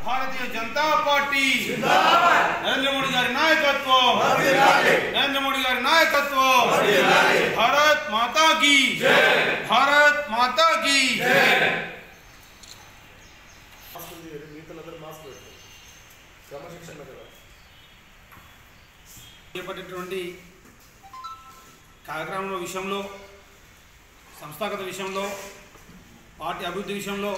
భారతీయ Janata Party Narendra Modi గారి నాయకత్వం నరేంద్ర మోడీ గారి నాయకత్వం భారత్ మాతా కీ భారత్ మాతా కీ మిగతాలందరూ మాస్క్ పెట్టారు క్రమశిక్షణ కదా చేపట్టేటువంటి కార్యక్రమంలో విషయంలో సంస్థాగత విషయంలో పార్టీ అభివృద్ధి విషయంలో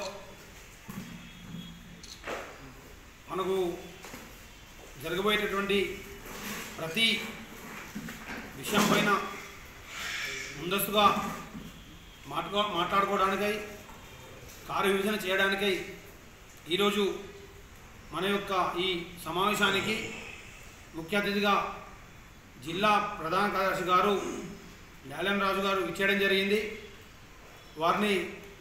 మనకు జరగబోయేటటువంటి ప్రతి విషయం పైన ముందస్తుగా మాట్లాడుకో మాట్లాడుకోవడానికై కార్య విభజన చేయడానికై ఈరోజు మన యొక్క ఈ సమావేశానికి ముఖ్య అతిథిగా జిల్లా ప్రధాన కార్యదర్శి గారు డాలెం రాజు గారు ఇచ్చేయడం జరిగింది వారిని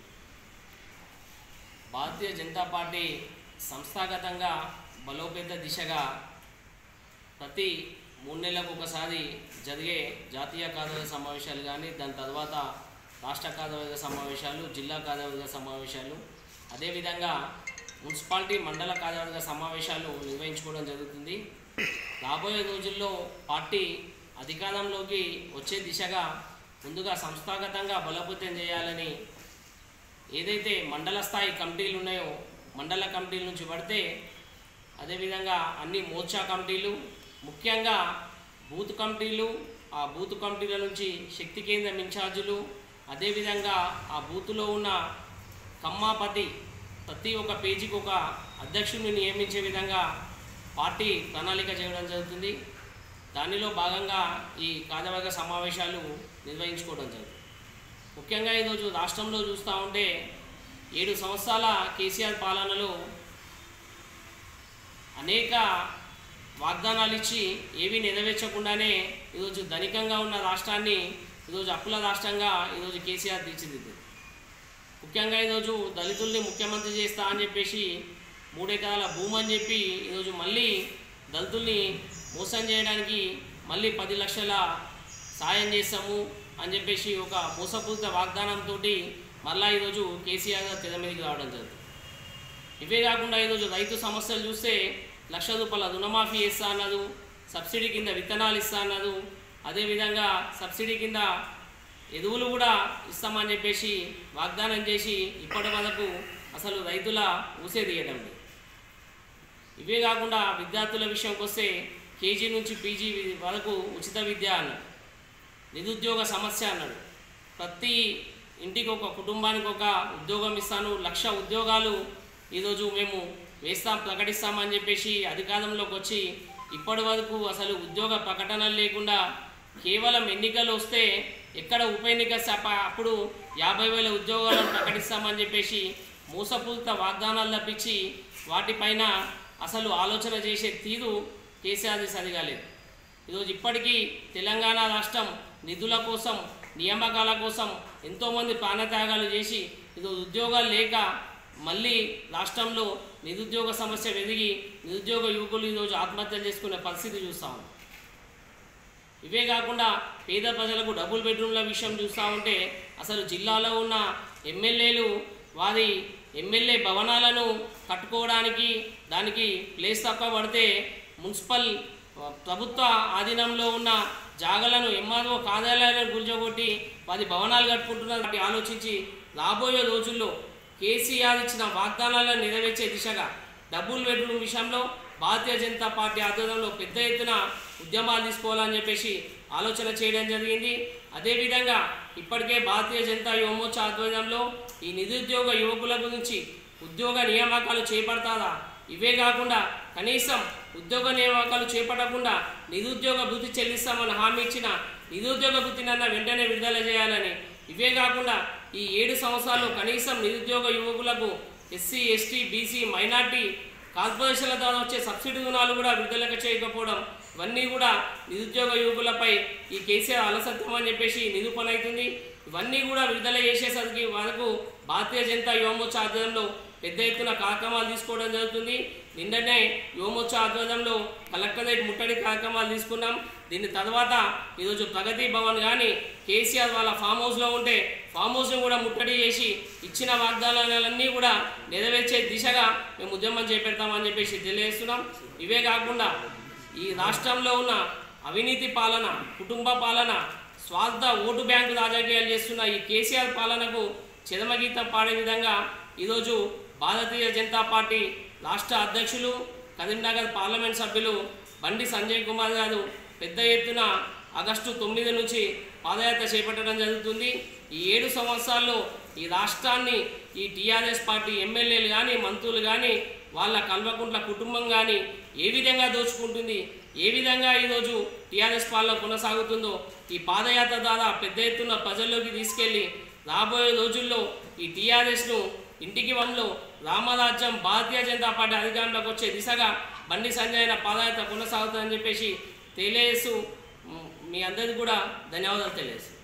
భారతీయ జనతా పార్టీ సంస్థాగతంగా బలోపేత దిశగా ప్రతి మూడు నెలలకు ఒకసారి జరిగే జాతీయ కార్యవర్గ సమావేశాలు కానీ దాని తర్వాత రాష్ట్ర కార్యవర్గ సమావేశాలు జిల్లా కార్యవర్గ సమావేశాలు అదేవిధంగా మున్సిపాలిటీ మండల కార్యవర్గ సమావేశాలు నిర్వహించుకోవడం జరుగుతుంది రాబోయే రోజుల్లో పార్టీ అధికారంలోకి వచ్చే దిశగా ముందుగా సంస్థాగతంగా బలోపేతం చేయాలని ఏదైతే మండల స్థాయి కమిటీలు ఉన్నాయో మండల కమిటీల నుంచి పడితే అదేవిధంగా అన్ని మోర్చా కమిటీలు ముఖ్యంగా బూత్ కమిటీలు ఆ బూత్ కమిటీల నుంచి శక్తి కేంద్రం ఇన్ఛార్జీలు అదేవిధంగా ఆ బూత్లో ఉన్న కమ్మాపతి ప్రతి ఒక్క పేజీకి ఒక అధ్యక్షుడిని నియమించే విధంగా పార్టీ ప్రణాళిక చేయడం జరుగుతుంది దానిలో భాగంగా ఈ కార్యవర్గ సమావేశాలు నిర్వహించుకోవడం జరుగుతుంది ముఖ్యంగా ఈరోజు రాష్ట్రంలో చూస్తూ ఉంటే ఏడు సంవత్సరాల కేసీఆర్ పాలనలో అనేక వాగ్దానాలు ఇచ్చి ఏవి నెరవేర్చకుండానే ఈరోజు ధనికంగా ఉన్న రాష్ట్రాన్ని ఈరోజు అప్పుల రాష్ట్రంగా ఈరోజు కేసీఆర్ తీర్చిదిద్దు ముఖ్యంగా ఈరోజు దళితుల్ని ముఖ్యమంత్రి చేస్తా అని చెప్పేసి మూడెకరాల భూమి అని చెప్పి ఈరోజు మళ్ళీ దళితుల్ని మోసం చేయడానికి మళ్ళీ పది లక్షల సాయం చేస్తాము అని చెప్పేసి ఒక మోసపూరిత వాగ్దానంతో మళ్ళా ఈరోజు కేసీఆర్ గారు తెర మీదకి రావడం జరుగుతుంది ఇవే కాకుండా ఈరోజు రైతు సమస్యలు చూస్తే లక్ష రూపాయల రుణమాఫీ చేస్తా అన్నది సబ్సిడీ కింద విత్తనాలు ఇస్తా అన్నది అదేవిధంగా సబ్సిడీ కింద ఎరువులు కూడా ఇస్తామని చెప్పేసి వాగ్దానం చేసి ఇప్పటి వరకు అసలు రైతుల ఊసే తీయడం లేదు ఇవే కాకుండా విద్యార్థుల విషయంకి వస్తే కేజీ నుంచి పీజీ వరకు ఉచిత విద్య అన్నాడు నిరుద్యోగ సమస్య అన్నాడు ప్రతి ఇంటికి ఒక కుటుంబానికి ఒక ఉద్యోగం ఇస్తాను లక్ష ఉద్యోగాలు ఈరోజు మేము వేస్తాం ప్రకటిస్తామని చెప్పేసి అధికారంలోకి వచ్చి ఇప్పటి వరకు అసలు ఉద్యోగ ప్రకటనలు లేకుండా కేవలం ఎన్నికలు వస్తే ఎక్కడ ఉప ఎన్నిక శాప అప్పుడు యాభై వేల ఉద్యోగాలను ప్రకటిస్తామని చెప్పేసి మోసపూరిత వాగ్దానాలు తప్పించి వాటిపైన అసలు ఆలోచన చేసే తీరు కేసీఆర్ది సరిగాలేదు ఈరోజు ఇప్పటికీ తెలంగాణ రాష్ట్రం నిధుల కోసం నియామకాల కోసం ఎంతోమంది ప్రాణత్యాగాలు చేసి ఈరోజు ఉద్యోగాలు లేక మళ్ళీ రాష్ట్రంలో నిరుద్యోగ సమస్య వెదిగి నిరుద్యోగ యువకులు ఈరోజు ఆత్మహత్యలు చేసుకునే పరిస్థితి చూస్తా ఉన్నాం ఇవే కాకుండా పేద ప్రజలకు డబుల్ బెడ్రూమ్ల విషయం చూస్తూ ఉంటే అసలు జిల్లాలో ఉన్న ఎమ్మెల్యేలు వారి ఎమ్మెల్యే భవనాలను కట్టుకోవడానికి దానికి ప్లేస్ తప్ప పడితే మున్సిపల్ ఆ, ప్రభుత్వ ఆధీనంలో ఉన్న జాగలను ఎంఆర్ఓ కార్యాలయాలను గుంజగొట్టి వారి భవనాలు కట్టుకుంటున్నారు వాటి ఆలోచించి రాబోయే రోజుల్లో కేసీఆర్ ఇచ్చిన వాగ్దానాలను నెరవేర్చే దిశగా డబుల్ బెడ్రూమ్ విషయంలో భారతీయ జనతా పార్టీ ఆధ్వర్యంలో పెద్ద ఎత్తున ఉద్యమాలు తీసుకోవాలని చెప్పేసి ఆలోచన చేయడం జరిగింది అదేవిధంగా ఇప్పటికే భారతీయ జనతా యువమోర్చా ఆధ్వర్యంలో ఈ నిరుద్యోగ యువకుల గురించి ఉద్యోగ నియామకాలు చేపడతారా ఇవే కాకుండా కనీసం ఉద్యోగ నియామకాలు చేపట్టకుండా నిరుద్యోగ భృతి చెల్లిస్తామని హామీ ఇచ్చిన నిరుద్యోగ భృతినన్న వెంటనే విడుదల చేయాలని ఇవే కాకుండా ఈ ఏడు సంవత్సరాలు కనీసం నిరుద్యోగ యువకులకు ఎస్సీ ఎస్టీ బీసీ మైనార్టీ కార్పొరేషన్ల ద్వారా వచ్చే సబ్సిడీ రుణాలు కూడా విడుదల చేయకపోవడం ఇవన్నీ కూడా నిరుద్యోగ యువకులపై ఈ కేసీఆర్ అలసత్వం అని చెప్పేసి నిరూపణ అవుతుంది ఇవన్నీ కూడా విడుదల చేసేసరికి వరకు భారతీయ జనతా యువమోర్చా ఆధ్వర్యంలో పెద్ద ఎత్తున కార్యక్రమాలు తీసుకోవడం జరుగుతుంది నిన్ననే యువమోర్చా ఆధ్వర్యంలో కలెక్టరేట్ ముట్టడి కార్యక్రమాలు తీసుకున్నాం దీని తర్వాత ఈరోజు ప్రగతి భవన్ కానీ కేసీఆర్ వాళ్ళ ఫామ్ హౌస్లో ఉంటే ఫామ్ హౌస్ను కూడా ముట్టడి చేసి ఇచ్చిన వాగ్దానాలన్నీ కూడా నెరవేర్చే దిశగా మేము ఉద్యమం చేపెడతామని చెప్పేసి తెలియజేస్తున్నాం ఇవే కాకుండా ఈ రాష్ట్రంలో ఉన్న అవినీతి పాలన కుటుంబ పాలన స్వార్థ ఓటు బ్యాంకు రాజకీయాలు చేస్తున్న ఈ కేసీఆర్ పాలనకు చెదమగీతం పాడే విధంగా ఈరోజు భారతీయ జనతా పార్టీ రాష్ట్ర అధ్యక్షులు కరీంనగర్ పార్లమెంట్ సభ్యులు బండి సంజయ్ కుమార్ గారు పెద్ద ఎత్తున ఆగస్టు తొమ్మిది నుంచి పాదయాత్ర చేపట్టడం జరుగుతుంది ఈ ఏడు సంవత్సరాల్లో ఈ రాష్ట్రాన్ని ఈ టీఆర్ఎస్ పార్టీ ఎమ్మెల్యేలు కానీ మంత్రులు కానీ వాళ్ళ కల్వకుంట్ల కుటుంబం కానీ ఏ విధంగా దోచుకుంటుంది ఏ విధంగా ఈరోజు టీఆర్ఎస్ పాలన కొనసాగుతుందో ఈ పాదయాత్ర ద్వారా పెద్ద ఎత్తున ప్రజల్లోకి తీసుకెళ్లి రాబోయే రోజుల్లో ఈ టీఆర్ఎస్ను ఇంటికి వన్లో రామరాజ్యం భారతీయ జనతా పార్టీ అధికారంలోకి వచ్చే దిశగా బండి సంజయ్ పాదయాత్ర కొనసాగుతుందని చెప్పేసి తెలియజేస్తూ మ్, మీ అందరికీ కూడా ధన్యవాదాలు తెలియజేస్తాను